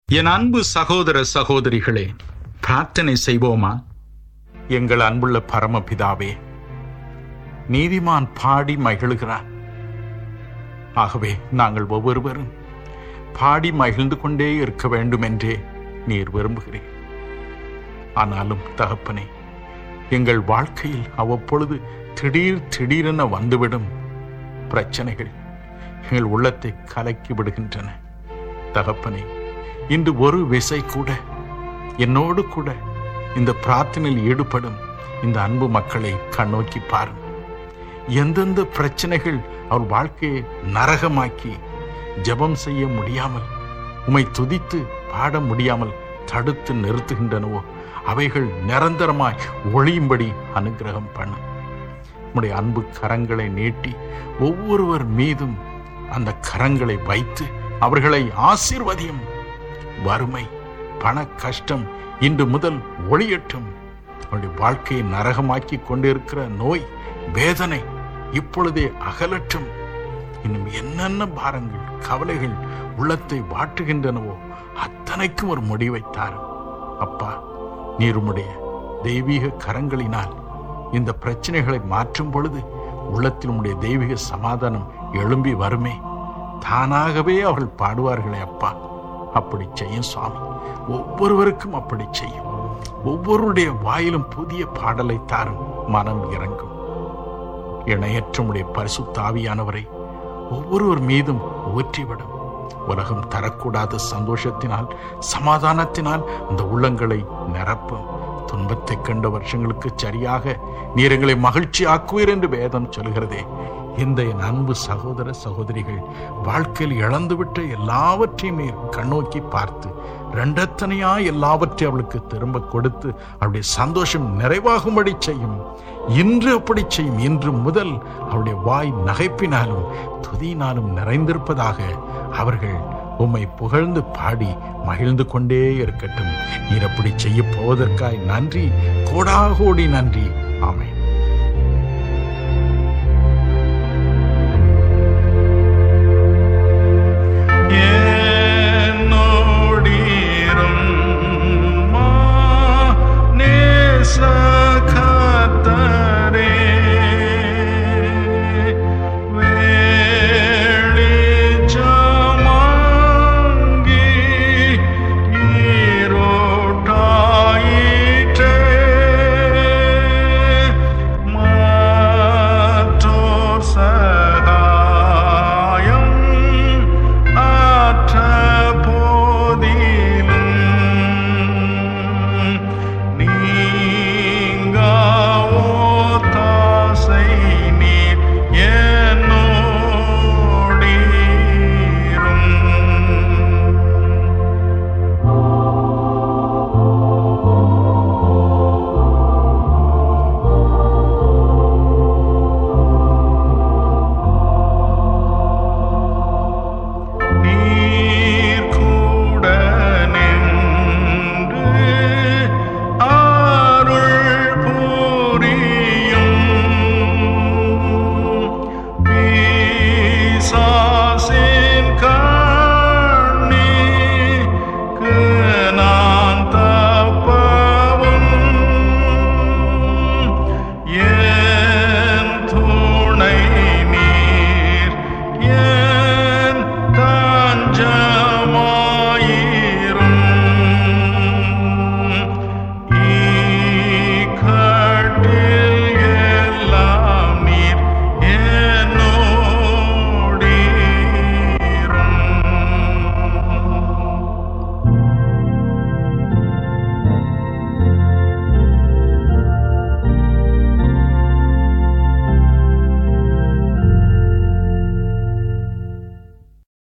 என் அன்பு சகோதர சகோதரிகளே பிரார்த்தனை செய்வோமா எங்கள் அன்புள்ள பரமபிதாவே நீதிமான் பாடி மகிழுகிறார் ஆகவே நாங்கள் ஒவ்வொருவரும் பாடி மகிழ்ந்து கொண்டே இருக்க வேண்டும் என்றே நீர் விரும்புகிறீர் ஆனாலும் தகப்பனே எங்கள் வாழ்க்கையில் அவ்வப்பொழுது திடீர் திடீரென வந்துவிடும் பிரச்சனைகள் எங்கள் உள்ளத்தை கலக்கி விடுகின்றன தகப்பனே இன்று ஒரு விசை கூட என்னோடு கூட இந்த பிரார்த்தனையில் ஈடுபடும் இந்த அன்பு மக்களை கண்ணோக்கி பாருங்கள் எந்தெந்த பிரச்சனைகள் அவர் வாழ்க்கையை நரகமாக்கி ஜெபம் செய்ய முடியாமல் உமை துதித்து பாட முடியாமல் தடுத்து நிறுத்துகின்றனவோ அவைகள் நிரந்தரமாய் ஒளியும்படி அனுகிரகம் பண்ணும் உம்முடைய அன்பு கரங்களை நீட்டி ஒவ்வொருவர் மீதும் அந்த கரங்களை வைத்து அவர்களை ஆசீர்வதியும் வறுமை பண கஷ்டம் இன்று முதல் ஒளியட்டும் அவருடைய வாழ்க்கையை நரகமாக்கி கொண்டிருக்கிற நோய் வேதனை இப்பொழுதே அகலட்டும் இன்னும் என்னென்ன பாரங்கள் கவலைகள் உள்ளத்தை வாட்டுகின்றனவோ அத்தனைக்கும் ஒரு முடிவை தாரும் அப்பா நீர் உம்முடைய தெய்வீக கரங்களினால் இந்த பிரச்சனைகளை மாற்றும் பொழுது உள்ளத்தில் உம்முடைய தெய்வீக சமாதானம் எழும்பி வருமே தானாகவே அவர்கள் பாடுவார்களே அப்பா அப்படி செய்யும் சுவாமி ஒவ்வொருவருக்கும் அப்படி செய்யும் ஒவ்வொருடைய வாயிலும் புதிய பாடலை தாரும் மனம் இறங்கும் இணையற்றமுடைய பரிசுத்தாவியானவரை ஒவ்வொருவர் மீதும் ஊற்றிவிடும் உலகம் தரக்கூடாத சந்தோஷத்தினால் சமாதானத்தினால் அந்த உள்ளங்களை நிரப்பும் துன்பத்தை கண்ட வருஷங்களுக்கு சரியாக நீர் எங்களை மகிழ்ச்சி ஆக்குவீர் என்று வேதம் சொல்கிறதே இந்த என் அன்பு சகோதர சகோதரிகள் வாழ்க்கையில் இழந்துவிட்ட எல்லாவற்றையும் நீர் கண்ணோக்கி பார்த்து ரெண்டத்தனையா எல்லாவற்றையும் அவளுக்கு திரும்ப கொடுத்து அவளுடைய சந்தோஷம் நிறைவாகும்படி செய்யும் இன்று அப்படி செய்யும் இன்று முதல் அவருடைய வாய் நகைப்பினாலும் துதியினாலும் நிறைந்திருப்பதாக அவர்கள் உம்மை புகழ்ந்து பாடி மகிழ்ந்து கொண்டே இருக்கட்டும் நீர் அப்படி செய்ய போவதற்காய் நன்றி கோடாகோடி நன்றி ஆமென்